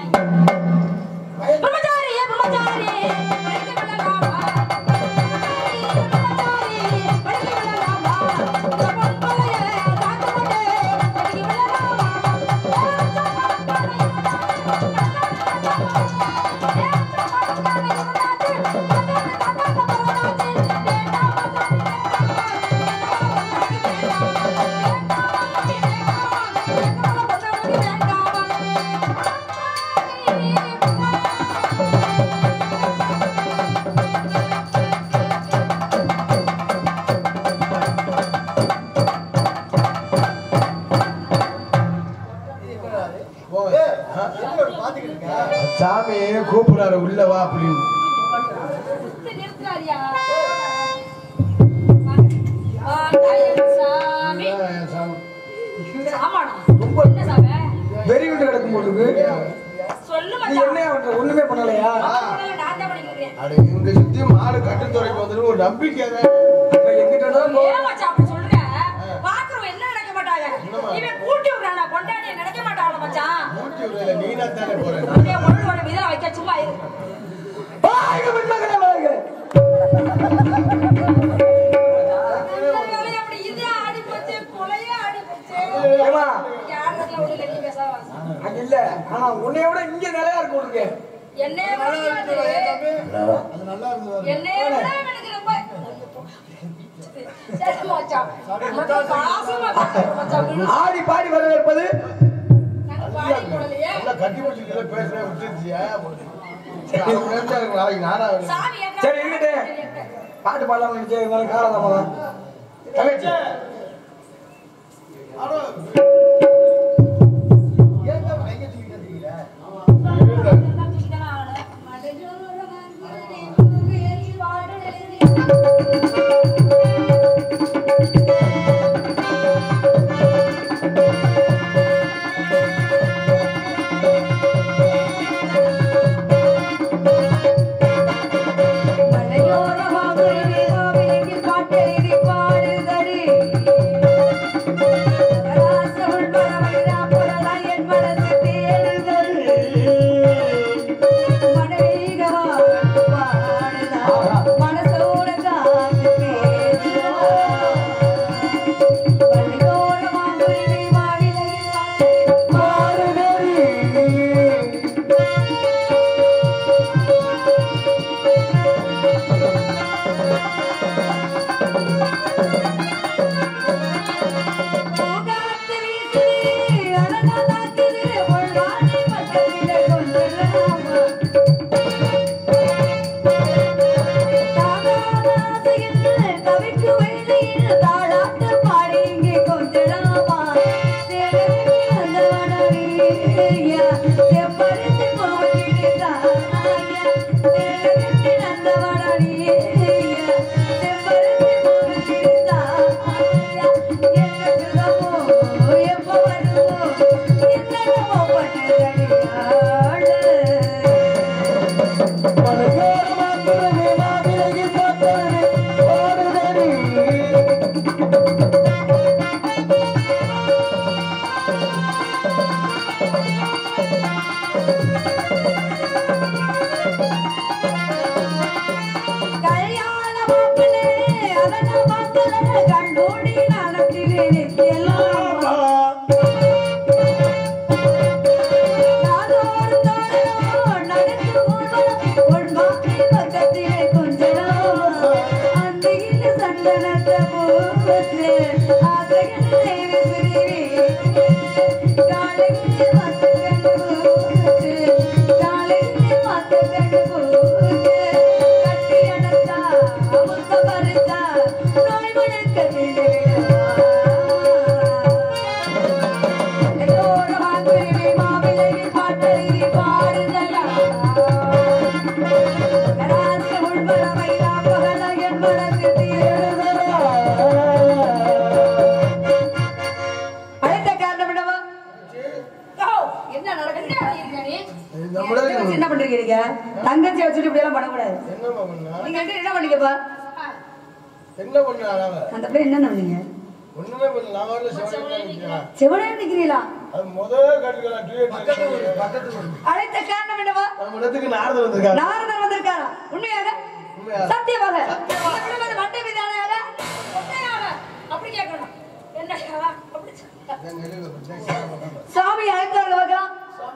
பிரம்மச்சாரி பிரம்மச்சாரி படிக்க வேண்டாமா பிரம்மச்சாரி படிக்க வேண்டாமா பொம்பளைய தாக்கு போட்டு படிக்க சாமி கூப்பிடாரு உள்ள வா அப்படின்னு நிறுத்துறாரியா ஆ, கையில் சாமி சாமி. சாமானா என்ன சாமி வெறி விட்டு கிடக்கும் போட்டுருக்கு சொல்லு நீ மச்சான் என்ன பண்ற ஒண்ணுமே பண்ணலையா நான் தான் பண்ணிக்கிறேன் அட இங்க சுத்தி மாடு கட்டுத்துறைக்கு வந்துட்டு ஒரு நம்பிக்கை தான் இப்ப எங்கிட்ட தான் போ- ஏன் மச்சான் அப்படி சொல்ற பாக்குறவங்க என்ன நினைக்க மாட்டாங்க இவன் கூட்டி விடுறானா கொண்டாடிய நினைக்க மாட்டாங்க மச்சான் ஊட்டி விடுறதுல நீனா தானே போற அப்படியே ஒண்ணோட விதல வைக்க சும்மா இரு வாழ்க பெண்மகளே, வாழ்க. நல்ல வேலை அப்படி இதே ஆடி போச்சு கொலையே ஆடி போச்சு ஏம்மா, யாருல ஒண்ணு கட்டி பேசாம அங்க இல்ல ஆனா உன்னைய விட இங்க நிலையா இருக்கு உனக்கு என்னைய விட அது நல்லா இருந்தது என்னைய விட எனக்கு ரொம்ப சரி மச்சான் உனக்கு பாசமா பாக்குறேன் மச்சான் விடு. ஆடி பாடி வரவேற்பது நாங்க பாடி போடலையே நல்லா கட்டி பிடிச்சிட்டு பேசுறேன் விட்டுருச்சியா சரி, அது ஒரு நிமிஷம் இருக்கு, நாளைக்கு நானா வருவேன். சாமி என்ன சரி, இருக்கட்டும். பாட்டு பாடலாம் நினைச்சு இருந்தாலும் காலதாமதம் தங்கச்சி ஏன் தான் கையை தூக்கிட்டு இருக்கீங்க? மனசோட காத்து தவிக்கு வெளியில் தாளாட்டு பாடி இங்கே கொஞ்சலாமா அந்த வடவியா செப்பரித்து போக்கிடு தாயா அந்த வடவியா செப்பரித்து போக்கிடு தாயா என்ன சுகமோ எப்போ வருமோ என்னமோ பட்டதடியாள் கல்யாண மாப்பிள்ளை அதன மாப்பிள்ளை கண்டோடி நடத்தினேன் எல்லாம் நாதோடு தோழனோ நடந்து போனோம் உன் மாமி பக்கத்திலே கொஞ்சம் அந்தியில் சந்தனத்தை போட்டு ஆசைகள் தேவி காலையில் மத்து கண்டு போட்டு காலையில் மத்து கண்டு போட்டு கட்டி அணைத்தா முத்த பறித்தா நோய் மணக்க திண்டுவிடா எல்லோர வாங்குரிமை மாவிலையில் பாட்டறிவி பாடுதலா நராச உள்வளமை நாப்பகல என் மனசு தீருதலா அழைத்த காரணம் என்னவா ஓ, என்ன நடக்குது என்ன பண்ணிருக்க நீ இது நம்மளே தங்கச்சி என்ன பண்றீங்க நீங்க தங்கச்சி வச்சுட்டு இப்படி எல்லாம் பண்ணக்கூடாது என்னம்மா பண்ணா? நீங்க ரெண்டு பேரும் என்ன பண்ணீங்கப்பா என்ன பண்ணா நாங்க? அந்த பிள்ளை என்ன பண்ணீங்க ஒண்ணுமே பண்ணல. நான் வரல, சிவனே தான் நிக்கிறேன். செவனே நிக்கிறீங்களா அது முதல்ல கட்டுக்கலாம், duet கட்டுக்கலாம். அழைத்த நம்ம இடத்துக்கு நாரதர் வந்திருக்காரு நாரதர் வந்திருக்காரா உண்மையாக உண்மையாக. சத்தியமாக இந்த விடுவது மண்டை விதானாக உண்மையாக அப்படி கேட்கணும் என்னையா அப்படி சொல்ல சாமி அழைத்தார்கள் பார்க்கலாம்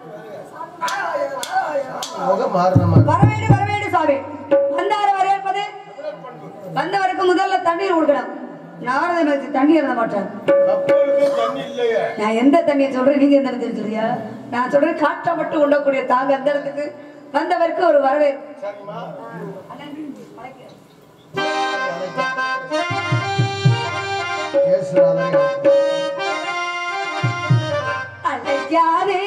முகம் மாறின மாதிரி வரவேண்டு வரவேண்டு சாமி வந்தார வரவேற்பது வந்தவருக்கு முதல்ல தண்ணீர் கொடுக்கணும் நாரதன் வச்சு தண்ணி இருந்த மாட்டேன் கப்பலுக்கு தண்ணி இல்லையே நான் எந்த தண்ணியை சொல்றேன் நீங்க எந்த இடத்துல சொல்றியா நான் சொல்றேன் காற்றை மட்டும் உண்டக்கூடிய தாங்க அந்த இடத்துக்கு வந்தவருக்கு ஒரு வரவேற்பு சரிம்மா கேசுராதனை அழைக்காதே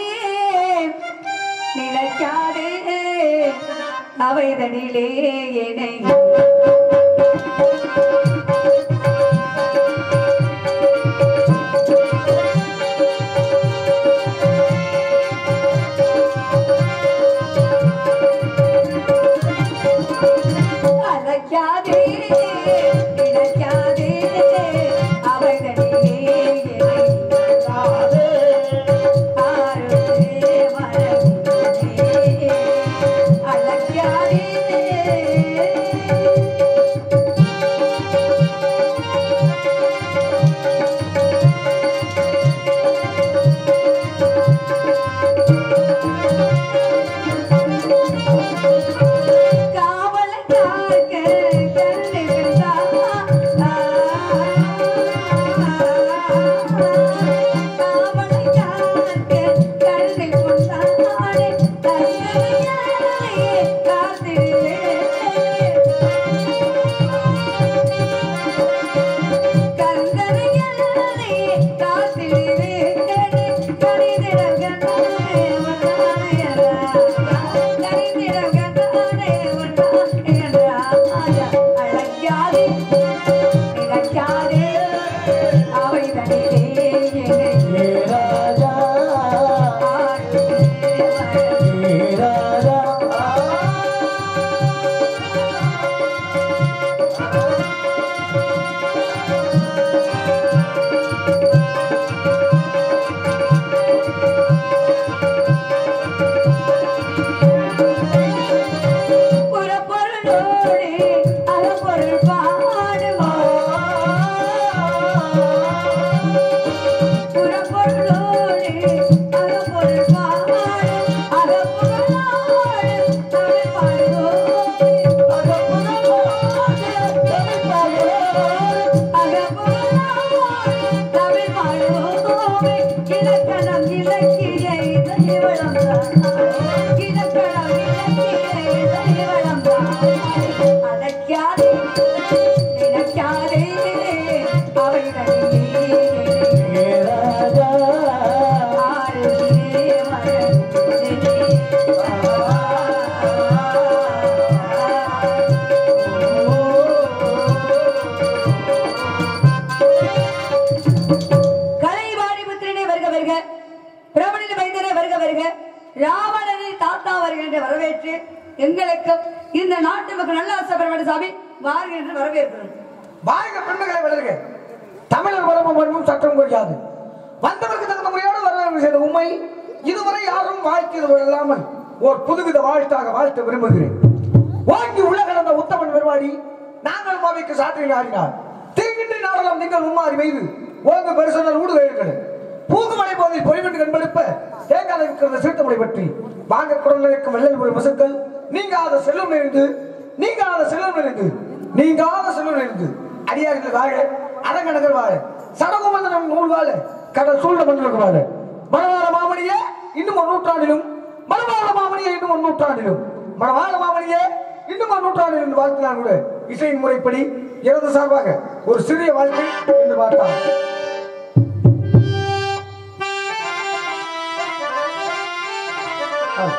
நினைக்காதே அவைதனிலே என்னை அழைக்காதே நினைக்காதே அவைதனிலே என்னை ஆருதே மரபிலே அழைக்காதே காவலை காக்க கருணை பிறந்தா காவலை காக்க கருணை கொண்டாடே தந்தையே காத்திருவே கந்தனையே காத்திருவே கரிதிடம் கண்டானே வந்தானே கரிதிடம் கண்டானே வந்தானே அழைக்காதே நினைக்காதே அவை தனிலே என்னை புறப்பொருளோடு அகப்பொருள் பாடுமா புறப்பொருளோடு அகப்பொருள் பாடு அகப்பொருளோடு தமிழ் பாடுவோம் அகப்பொருளோடு தமிழ் பாடுவோம் அகப்பொருளோடு தமிழ் பாடுவோம் இலக்கணம் இலக்கிய இசைவளம் இலக்கணம் இலக்கிய இசைவளம் அழைக்காதே நினைக்காதே அவை கலைவாணி புத்திரனே வருக வருக பிரபணின் மைந்தனே வருக வருக ராவணனின் தாத்தா வருகின்ற வரவேற்று எங்களுக்கும் இந்த நாட்டு மக்கள் நல்ல ஆசைப்பட சாமி வாருங்கள் என்று வரவேற்கிறோம் வாழ்க பெண்மகளை வளர்க தமிழர் வரமும் வரமும் சட்டம் கொள்ளாது வந்தவருக்கு தகுந்த முறையோடு வரவேற்பு செய்த உண்மை இதுவரை யாரும் வாழ்க்கையில் இல்லாமல் ஒரு புதுவித வாழ்த்தாக வாழ்த்த விரும்புகிறேன் வாங்கி உள்ள கிடந்த உத்தமன் பெருமாடி நாங்கள் மாவிக்கு சாற்றில் ஆடினார் தீங்கின்றி நாடலாம் நீங்கள் மும்மாறி மீது ஓங்க பெருசனர் ஊடு வேர்கள் பூங்குமலை போதில் பொய்வென்று கண்பளிப்ப தேங்காய் இருக்கிற சீர்த்தமலை பற்றி வாங்க குரல் இருக்கும் வெள்ளல் ஒரு முசுக்கள் நீங்காத செல்லும் நிறைந்து நீங்காத செல்லும் நிறைந்து நீங்காத செல்லும் நிறைந்து அடியார்கள் வாழ அரங்கநகர் வாழ சடகுமந்தனம் நூல் வாழ கடல் சூழ்ந்த மன்னர்கள் வாழ மணவாள மாமணியே இன்னும் ஒரு நூற்றாண்டிலும் மணவாள மாமணியே இன்னும் ஒரு நூற்றாண்டிலும் மணவாள மாமணியே இன்னும் ஒரு நூற்றாண்டிலும் என்று வாழ்த்தினார் கூட இசையின் முறைப்படி எனது சார்பாக ஒரு சிறிய வாழ்க்கை என்று பார்த்தார் ஆ.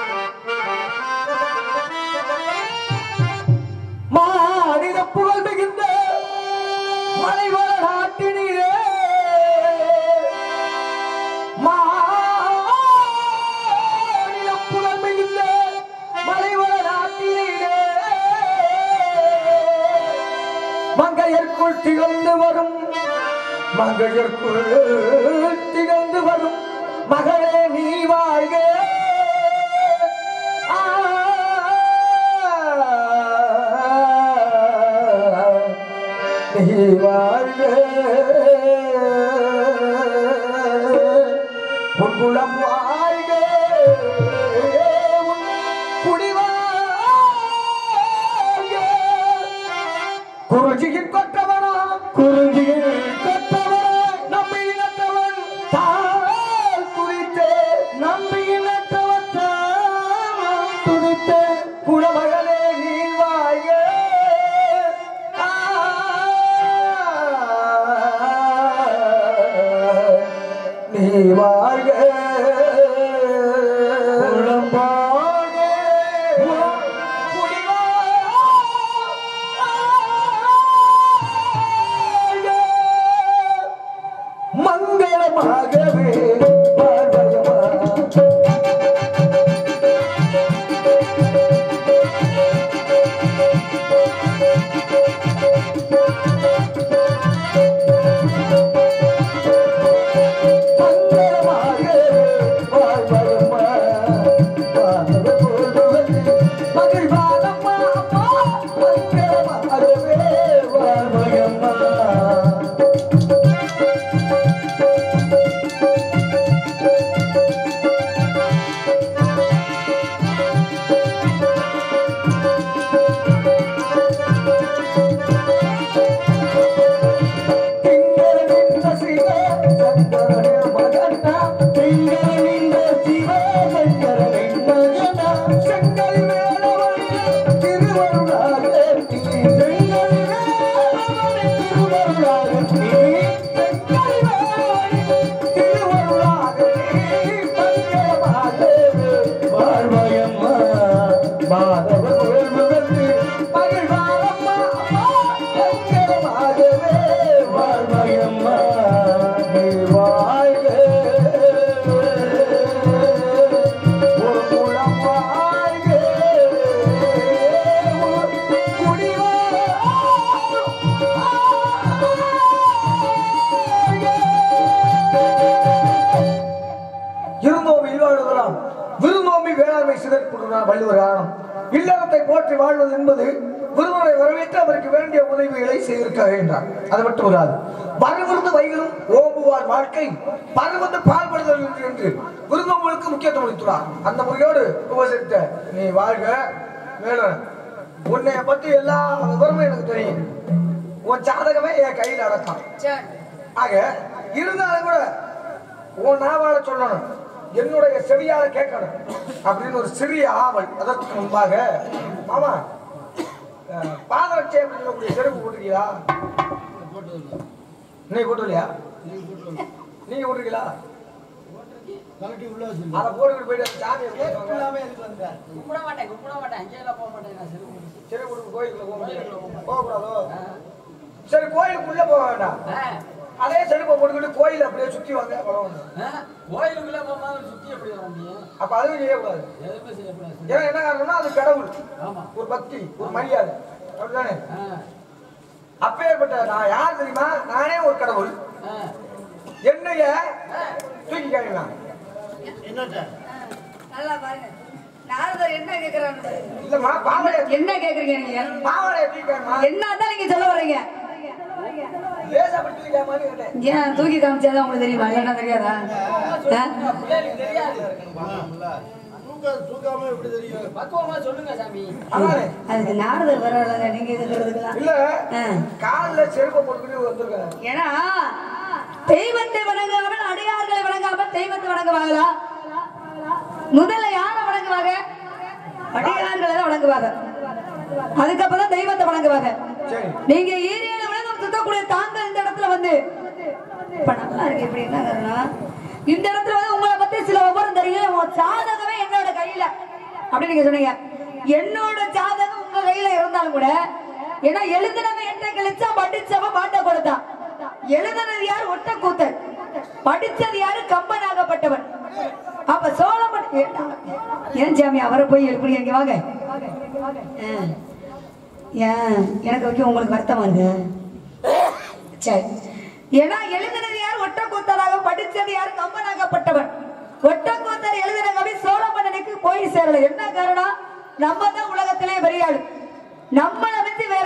மாநில புகழ் மிகுந்த மலைவள நாட்டினிலே மாநில புகழ் மிகுந்த மலைவள நாட்டினிலே மங்கையர்க்குள் திகழ்ந்து வரும் மங்கையர்க்குள் திகழ்ந்து வரும் மகளே நீ வாழ்க ஆ நீ வாழ்க உன் குலம் வாழ்க உன் குடி வாழ்க குருஜியின் கொற்றவனா குருஜியின் கொற்றவனா நம்பி இனத்தவன் தாள் துதித்தே நம்பி இனத்தவன் தாள் துதித்தே குடமகளே நீ வாழ்க ஆ, நீ வாழ்க குளம் வாழ்க குடி வாழ்க மங்களமாகவே வாழ்வயமா மங்களமாகவே வாழ்வயமா வாழ்வது போல்வது மகிழ்வானம்மா அம்மா மங்களமாகவே வாழ்வயம்மா திங்களிந்த சிவ சங்கரனே மகனா திங்களிந்த சிவ சங்கரனே மகனா செங்கல் வேலவன் திருவருளாக நீ செங்கல் வேலவன் திருவருளாக நீ செங்கல் வேலவன் திருவருளாக நீ பங்கமாகவே வாழ்வயம்மா மாதவ வேள்முகத்து மகிழ்வாரம்மா அம்மா பங்கமாகவே வாழ்வயம்மா நீ வாழ்க ஒரு குலம் வாழ்க ஒரு குடி இருந்தோம் இல்லாடுதலாம் விருந்தோம்பி வேளாண்மை சிதறிக்கொண்டுதான் வள்ளுவர் ஆணம் இல்லறத்தை போற்றி வாழ்வது என்பது விருதுரை வரவேற்று அவருக்கு வேண்டிய உதவிகளை செய்திருக்க என்றார் அது மட்டும் இல்லாது வரவிருந்து வைகளும் ஓம்புவார் வாழ்க்கை பரவந்து பால்படுதல் என்று என்று விருந்தோம்பலுக்கு முக்கியத்துவம் அளித்துள்ளார் அந்த முறையோடு உபசரித்த நீ வாழ்க மேலும் உன்னைய பத்தி எல்லா விவரமும் எனக்கு தெரியும் உன் ஜாதகமே என் கையில் அடக்கம் ஆக இருந்தாலும் கூட உன் நாவால சொல்லணும் என்னுடைய செவியால கேட்கணும் அப்படின்னு ஒரு சிறிய ஆவல் அதற்கு முன்பாக மாமா அஹ், பாதரட்சை அப்படின்னு சொல்லக்கூடிய செருப்பு போட்டுருக்கீங்களா நீ போட்டுலையா நீங்க போட்டுருக்கீங்களா அதை போட்டுக்கிட்டு போயிட்டு அந்த சாமியை கேட்க கும்பிட மாட்டேன் கும்பிட மாட்டேன் அங்கேயெல்லாம் போக மாட்டேன் நான் சிறு கும்பிடு. சரி கொடுக்கு கோயிலுக்குள்ள போக முடியாது போகக்கூடாதோ சரி கோயிலுக்குள்ள போக வேண்டாம் ஆ, அதே செருப்பை போட்டுக்கிட்டு கோயில் அப்படியே சுத்தி வாங்க வளவணும் ஆ, கோயிலுக்குள்ள போகும்போது சுத்தி எப்படி வர முடியும் அப்ப அதுவும் செய்யக்கூடாது எதுவுமே செய்யக்கூடாது ஏன்னா என்ன காரணம்னா அது கடவுள் ஆமா ஒரு பக்தி ஒரு மரியாதை அப்படிதானே ஆ, அப்பேற்பட்ட நான் யார் தெரியுமா நானே ஒரு கடவுள் ஆ. என்னைய தூக்கி காமிக்கலாம் நல்லா பாருங்க நாரதர் என்ன கேக்குறாரு இல்லம்மா பாவடைய என்ன கேக்குறீங்க நீங்க பாவடைய தூக்கி காமிமா என்னதான் நீங்க சொல்ல வர்றீங்க லேசா அப்படி தூக்கி காமிமான்னு கேட்டேன் ஏன் தூக்கி காமிச்சாதான் உங்களுக்கு தெரியுமா இல்லைன்னா தெரியாதா ஆ? பிள்ளைகளுக்கு தெரியாது தூக்காம எப்படி தெரியும் பக்குவமா சொல்லுங்க சாமி அதானே அதுக்கு நாரதர் வர்றாங்க நீங்க கேக்குறதுக்குலாம் இல்ல ஆ. காலில் செருப்பை போட்டுக்கிட்டு வந்திருக்காங்க ஏன்னா தெய்வத்தை வணங்காமல் அடியார்களை வணங்காமல் தெய்வத்தை வணங்குவாங்களா முதல்ல யாரை வணங்குவாங்க அடியார்களை தான் வணங்குவாங்க அதுக்கப்புறம் தெய்வத்தை வணங்குவாங்க சரி நீங்க ஈரேழு உலகம் சுத்தக்கூடிய தாங்கள் இந்த இடத்துல வந்து இப்ப நல்லா இருக்கு இப்படி என்ன காரணம் இந்த இடத்துல வந்து உங்களை பத்தி சில விவரம் தெரியும் உங்க ஜாதகமே என்னோட கையில அப்படி நீங்க சொன்னீங்க என்னோட ஜாதகம் உங்க கையில இருந்தாலும் கூட ஏன்னா எழுதினவன் எட்ட கழிச்சா படிச்சவன் பாட்ட கொடுத்தான் எழுதினது யார் ஒட்ட கூத்தன் படிச்சது யாரு கம்பனாகப்பட்டவன் அப்ப சோழமன் ஏன் சாமி அவரை போய் எழுப்புறீங்க இங்க வாங்க ஆ. ஏன் எனக்கு வைக்க உங்களுக்கு வருத்தமா இருக்கு சரி ஏன்னா எழுதினது யார் ஒட்டக்கூத்தராக படிச்சது யார் கம்பனாகப்பட்டவன் ஒட்டக்கூத்தர் எழுதின கவி சோழமன்னனுக்கு போய் சேரல என்ன காரணம் நம்ம தான் உலகத்திலே பெரிய ஆளு நம்மளை வச்சு வேற யாருமே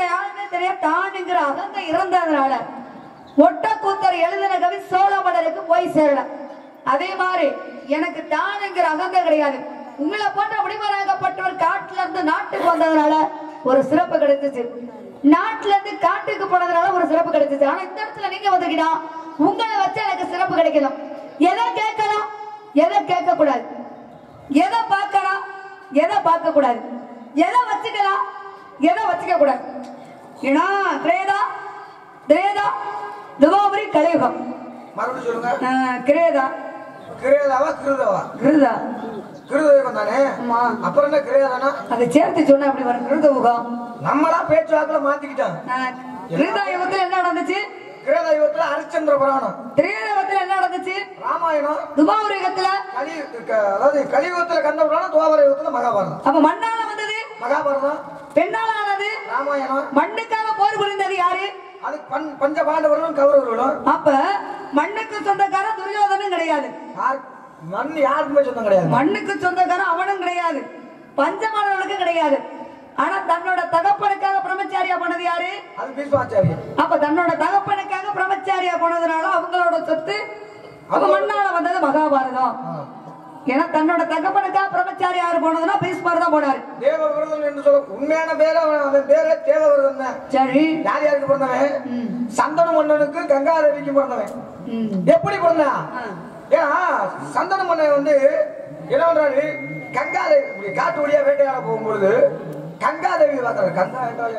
வித்தனைய தானுங்கிற அகங்க இறந்ததுனால ஒட்டக்கூத்தர் எழுதின கவி சோழமடலுக்கு போய் சேரல அதே மாதிரி எனக்கு தானுங்கிற அகங்க கிடையாது உங்களை போன்ற முடிவராகப்பட்டவர் காட்டுல இருந்து நாட்டுக்கு வந்ததுனால ஒரு சிறப்பு கிடைச்சிச்சு நாட்டுல இருந்து காட்டுக்கு போனதுனால ஒரு சிறப்பு கிடைச்சிச்சு ஆனா இந்த இடத்துல நீங்க வந்துக்கிட்டா உங்களை வச்சு எனக்கு சிறப்பு கிடைக்கணும் எதை கேட்கலாம் எதை கேட்க கூடாது எதை பார்க்கலாம் எதை பார்க்க கூடாது எதை வச்சுக்கலாம் எதை வச்சுக்க கூடாது ஏன்னா கிரேதா திரேதா துவாபரி கலியுகம் மறுபடியும் சொல்லுங்க ஆஹ், கிரேதா கிரேதாவா கிருதவா கிருதா கிருதயுகம் தானே ஆமா. அப்புறம் என்ன கிரேதானா அதை சேர்த்து சொன்னா அப்படி வரும் கிருத யுகம் நம்மளா பேச்சு வாக்குல மாத்திக்கிட்டோம் ஆஹ், கிருதா யுகத்துல என்ன நடந்துச்சு கிரேத யுகத்துல ஹரிச்சந்திர புராணம் திரேத யுகத்துல என்ன நடந்துச்சு ராமாயணம் துபாவரி யுகத்துல கலி க- அதாவது கலியுகத்துல கந்த புராணம் துவாபர யுகத்துல மகாபாரதம் அப்ப மண்ணால வந்தது மகாபாரதம் பெண்ணால ஆனது ராமாயணம் மண்ணுக்காக போர் புரிந்தது யாரு அது பஞ் பஞ்ச பாண்டவர்களும் கௌரவர்களும் அப்ப மண்ணுக்கு சொந்தக்காரன் துரியோதனும் கிடையாது யார் மண் யாருக்குமே சொந்தம் கிடையாது மண்ணுக்கு சொந்தக்காரன் அவனும் கிடையாது பஞ்சமானவனுக்கு கிடையாது ஆனா தன்னோட தகப்பனுக்காக பிரம்மச்சாரியா போனது யாரு அது பீஷ்மாச்சாரியர் அப்ப தன்னோட தகப்பனுக்காக பிரம்மச்சாரியா போனதுனால அவங்களோட சொத்து அப்ப மண்ணால வந்தது மகாபாரதம் ஏன்னா தன்னோட தகப்பனுக்காக பிரம்மச்சாரி யாரு போனதுன்னா பீஸ்மர் தான் போனாரு தேவவிரதன் என்று சொல்ல உண்மையான பேரு அவன் அவன் பேரு தேவவிரதன் தான் சரி யார் யாருக்கு பிறந்தவன் சந்தன மன்னனுக்கு கங்காதேவிக்கு பிறந்தவன் ம். எப்படி பிறந்தான் ஏன்னா சந்தன மன்னன் வந்து என்ன பண்றாரு கங்காதேவி இப்படி காட்டு வழியா வேட்டையாட போகும்பொழுது கங்காதேவி பார்க்கறாரு கங்கா என்றால்